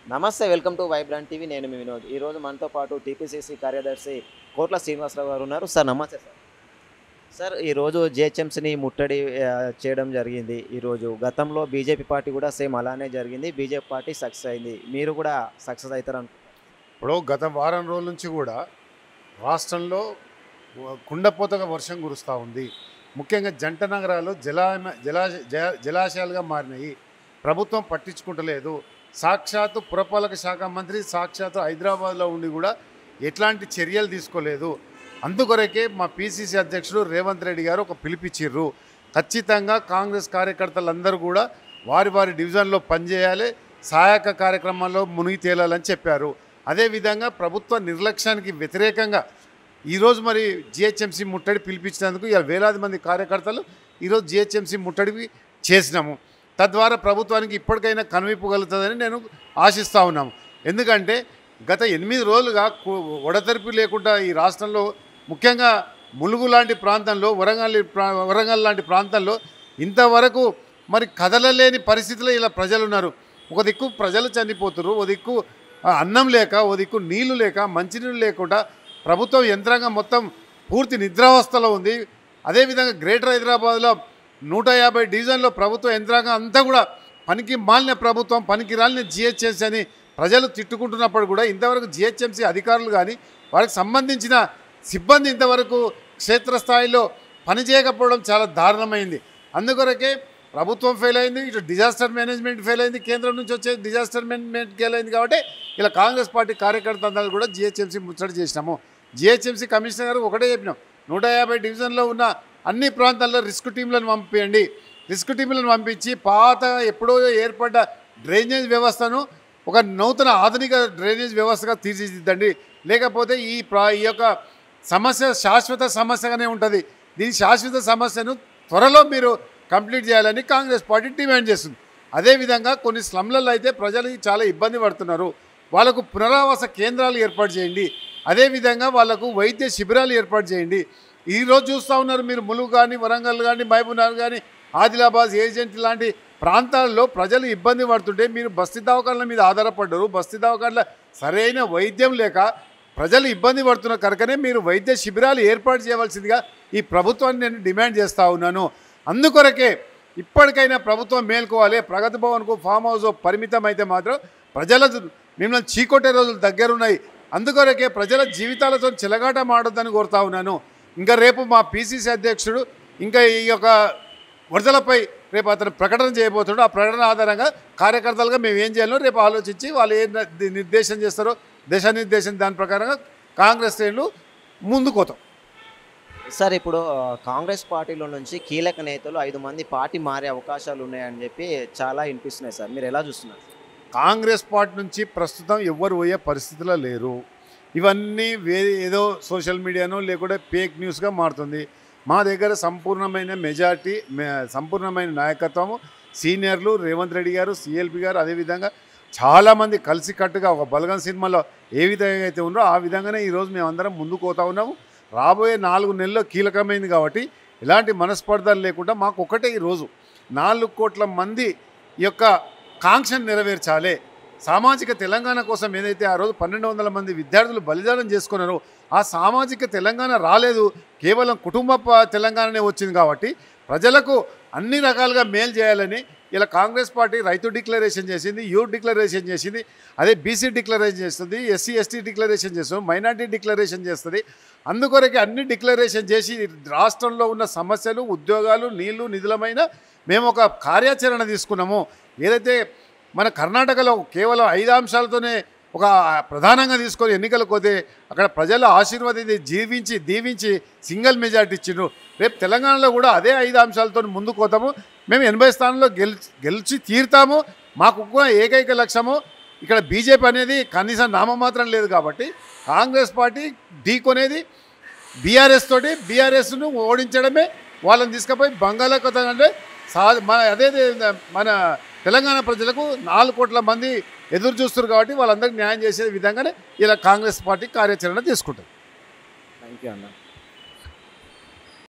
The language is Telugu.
నమస్తే వెల్కమ్ టు వైబ్రాంట్ టీవీ నేను మీ వినోద్ ఈరోజు మనతో పాటు టీపీసీసీ కార్యదర్శి కోట్ల శ్రీనివాసరావు గారు ఉన్నారు సార్ నమస్తే సార్ సార్ ఈరోజు జిహెచ్ఎంసీని ముట్టడి ఆ, చేయడం జరిగింది ఈరోజు గతంలో బీజేపీ పార్టీ కూడా సేమ్ అలానే జరిగింది బీజేపీ పార్టీ సక్సెస్ అయింది మీరు కూడా సక్సెస్ అవుతారు ఇప్పుడు గత వారం రోజుల నుంచి కూడా రాష్ట్రంలో కుండపోతగా వర్షం కురుస్తూ ఉంది ముఖ్యంగా జంట నగరాలు జలామ జలాశ జ- జలాశయాలుగా మారినాయి ప్రభుత్వం పట్టించుకుంటలేదు సాక్షాత్తు పురపాలక శాఖ మంత్రి సాక్షాత్తు హైదరాబాద్లో ఉండి కూడా ఎట్లాంటి చర్యలు తీసుకోలేదు అందుకొరకే మా పిసిసి అధ్యక్షుడు రేవంత్ రెడ్డి గారు ఒక పిలిపిచ్చిర్రు ఖచ్చితంగా కాంగ్రెస్ కార్యకర్తలందరూ కూడా వారి వారి డివిజన్లో పనిచేయాలి సహాయక కార్యక్రమాల్లో మునిగి తేలాలని చెప్పారు అదేవిధంగా ప్రభుత్వ నిర్లక్ష్యానికి వ్యతిరేకంగా ఈరోజు మరి జిహెచ్ఎంసీ ముట్టడి పిలిపించినందుకు ఇలా వేలాది మంది కార్యకర్తలు ఈరోజు జిహెచ్ఎంసీ ముట్టడికి చేసినాము తద్వారా ప్రభుత్వానికి ఇప్పటికైనా కనువిప్పగలుగుతుందని నేను ఆశిస్తూ ఉన్నాము ఎందుకంటే గత ఎనిమిది రోజులుగా కు- వడతెరిపి లేకుండా ఈ రాష్ట్రంలో ముఖ్యంగా ములుగు లాంటి ప్రాంతంలో వరంగల్ ప్రా- వరంగల్ లాంటి ప్రాంతంలో ఇంతవరకు మరి కదలలేని పరిస్థితిలో ఇలా ప్రజలు ఉన్నారు ఒక దిక్కు ప్రజలు చనిపోతున్నారు ఒక దిక్కు ఆ, అన్నం లేక ఓ దిక్కు నీళ్లు లేక మంచినీళ్ళు లేకుండా ప్రభుత్వం యంత్రాంగం మొత్తం పూర్తి నిద్రావస్థలో ఉంది అదేవిధంగా గ్రేటర్ హైదరాబాద్లో నూట యాభై డివిజన్లో ప్రభుత్వ యంత్రాంగం అంతా కూడా పనికి మాలిన ప్రభుత్వం పనికి రాలిన జిహెచ్ఎంసీ అని ప్రజలు తిట్టుకుంటున్నప్పుడు కూడా ఇంతవరకు జిహెచ్ఎంసీ అధికారులు కానీ వారికి సంబంధించిన సిబ్బంది ఇంతవరకు క్షేత్రస్థాయిలో పనిచేయకపోవడం చాలా దారుణమైంది అందుకొరకే ప్రభుత్వం ఫెయిల్ అయింది ఇటు డిజాస్టర్ మేనేజ్మెంట్ ఫెయిల్ అయింది కేంద్రం నుంచి వచ్చే డిజాస్టర్ మేనేజ్మెంట్ ఫెయిల్ అయింది కాబట్టి ఇలా కాంగ్రెస్ పార్టీ కార్యకర్త అందరూ కూడా జిహెచ్ఎంసీ ముచ్చట చేసినాము జిహెచ్ఎంసీ కమిషనర్ గారు ఒకటే చెప్పినాం నూట యాభై డివిజన్లో ఉన్న అన్ని ప్రాంతాల్లో రిస్క్ టీంలను పంపించండి రిస్క్ టీంలను పంపించి పాత ఎప్పుడో ఏర్పడ్డ డ్రైనేజ్ వ్యవస్థను ఒక నూతన ఆధునిక డ్రైనేజ్ వ్యవస్థగా తీర్చిదిద్దండి లేకపోతే ఈ ప్రా ఈ యొక్క సమస్య శాశ్వత సమస్యగానే ఉంటుంది దీని శాశ్వత సమస్యను త్వరలో మీరు కంప్లీట్ చేయాలని కాంగ్రెస్ పార్టీ డిమాండ్ చేస్తుంది అదేవిధంగా కొన్ని స్లమ్లలో అయితే ప్రజలు చాలా ఇబ్బంది పడుతున్నారు వాళ్ళకు పునరావాస కేంద్రాలు ఏర్పాటు చేయండి అదేవిధంగా వాళ్ళకు వైద్య శిబిరాలు ఏర్పాటు చేయండి ఈరోజు చూస్తూ ఉన్నారు మీరు ములుగు కానీ వరంగల్ కానీ మహబూబ్నగర్ కానీ ఆదిలాబాద్ ఏజెంట్ లాంటి ప్రాంతాల్లో ప్రజలు ఇబ్బంది పడుతుంటే మీరు బస్తీ దవాఖానల మీద ఆధారపడ్డారు బస్తీ దవాఖానల సరైన వైద్యం లేక ప్రజలు ఇబ్బంది పడుతున్న కనుకనే మీరు వైద్య శిబిరాలు ఏర్పాటు చేయవలసిందిగా ఈ ప్రభుత్వాన్ని నేను డిమాండ్ చేస్తూ ఉన్నాను అందుకొరకే ఇప్పటికైనా ప్రభుత్వం మేల్కోవాలి ప్రగతి భవన్కు ఫామ్ హౌస్ పరిమితం అయితే మాత్రం ప్రజల మిమ్మల్ని చీకొట్టే రోజులు దగ్గరున్నాయి అందుకొరకే ప్రజల జీవితాలతో చెలగాట మాడొద్దని కోరుతా ఉన్నాను ఇంకా రేపు మా పిసిసి అధ్యక్షుడు ఇంకా ఈ యొక్క వరదలపై రేపు అతను ప్రకటన చేయబోతున్నాడు ఆ ప్రకటన ఆధారంగా కార్యకర్తలుగా మేము ఏం చేయాలో రేపు ఆలోచించి వాళ్ళు ఏ ని- నిర్దేశం చేస్తారో దిశానిర్దేశం దాని ప్రకారంగా కాంగ్రెస్ శ్రేణులు ముందుకోతాం సార్ ఇప్పుడు ఆ, కాంగ్రెస్ పార్టీలో నుంచి కీలక నేతలు ఐదు మంది పార్టీ మారే అవకాశాలు ఉన్నాయని చెప్పి చాలా వినిపిస్తున్నాయి సార్ మీరు ఎలా చూస్తున్నారు కాంగ్రెస్ పార్టీ నుంచి ప్రస్తుతం ఎవ్వరు పోయే పరిస్థితిలో లేరు ఇవన్నీ వేరే ఏదో సోషల్ మీడియానో లేకుంటే ఫేక్ న్యూస్గా మారుతుంది మా దగ్గర సంపూర్ణమైన మెజార్టీ మే- సంపూర్ణమైన నాయకత్వము సీనియర్లు రేవంత్ రెడ్డి గారు సిఎల్పి గారు అదేవిధంగా చాలామంది కలిసికట్టుగా ఒక బలగం సినిమాలో ఏ విధంగా అయితే ఉందో ఆ విధంగానే ఈరోజు మేమందరం ముందుకు పోతా ఉన్నాము రాబోయే నాలుగు నెలల్లో కీలకమైంది కాబట్టి ఎలాంటి మనస్పర్ధలు లేకుండా మాకు ఒకటే ఈరోజు నాలుగు కోట్ల మంది యొక్క కాంక్షను నెరవేర్చాలి సామాజిక తెలంగాణ కోసం ఏదైతే ఆ రోజు పన్నెండు వందల మంది విద్యార్థులు బలిదానం చేసుకున్నారో ఆ సామాజిక తెలంగాణ రాలేదు కేవలం కుటుంబ ప- తెలంగాణనే వచ్చింది కాబట్టి ప్రజలకు అన్ని రకాలుగా మేలు చేయాలని ఇలా కాంగ్రెస్ పార్టీ రైతు డిక్లరేషన్ చేసింది యూత్ డిక్లరేషన్ చేసింది అదే బీసీ డిక్లరేషన్ చేస్తుంది ఎస్సీ ఎస్టీ డిక్లరేషన్ చేస్తుంది మైనార్టీ డిక్లరేషన్ చేస్తుంది అందుకొరకే అన్ని డిక్లరేషన్ చేసి రాష్ట్రంలో ఉన్న సమస్యలు ఉద్యోగాలు నీళ్లు నిధులమైన మేము ఒక కార్యాచరణ తీసుకున్నాము ఏదైతే మన కర్ణాటకలో కేవలం ఐదు అంశాలతోనే ఒక ప్రధానంగా తీసుకొని ఎన్నికలకు పోతే అక్కడ ప్రజలు ఆశీర్వాదించి జీవించి దీవించి సింగిల్ మెజార్టీ ఇచ్చిండ్రు రేపు తెలంగాణలో కూడా అదే ఐదు అంశాలతో ముందుకు పోతాము మేము ఎనభై స్థానంలో గెలిచి గెలిచి తీరుతాము మాకు కూడా ఏకైక లక్ష్యము ఇక్కడ బీజేపీ అనేది కనీసం నామమాత్రం లేదు కాబట్టి కాంగ్రెస్ పార్టీ ఢీకొనేది బీఆర్ఎస్ తోటి బీఆర్ఎస్ను ఓడించడమే వాళ్ళని తీసుకుపోయి బంగాళాఖాతం అంటే సా మన అదే మన తెలంగాణ ప్రజలకు నాలుగు కోట్ల మంది ఎదురు చూస్తారు కాబట్టి వాళ్ళందరికీ న్యాయం చేసే విధంగానే ఇలా కాంగ్రెస్ పార్టీ కార్యాచరణ తీసుకుంటుంది థ్యాంక్ యూ అన్న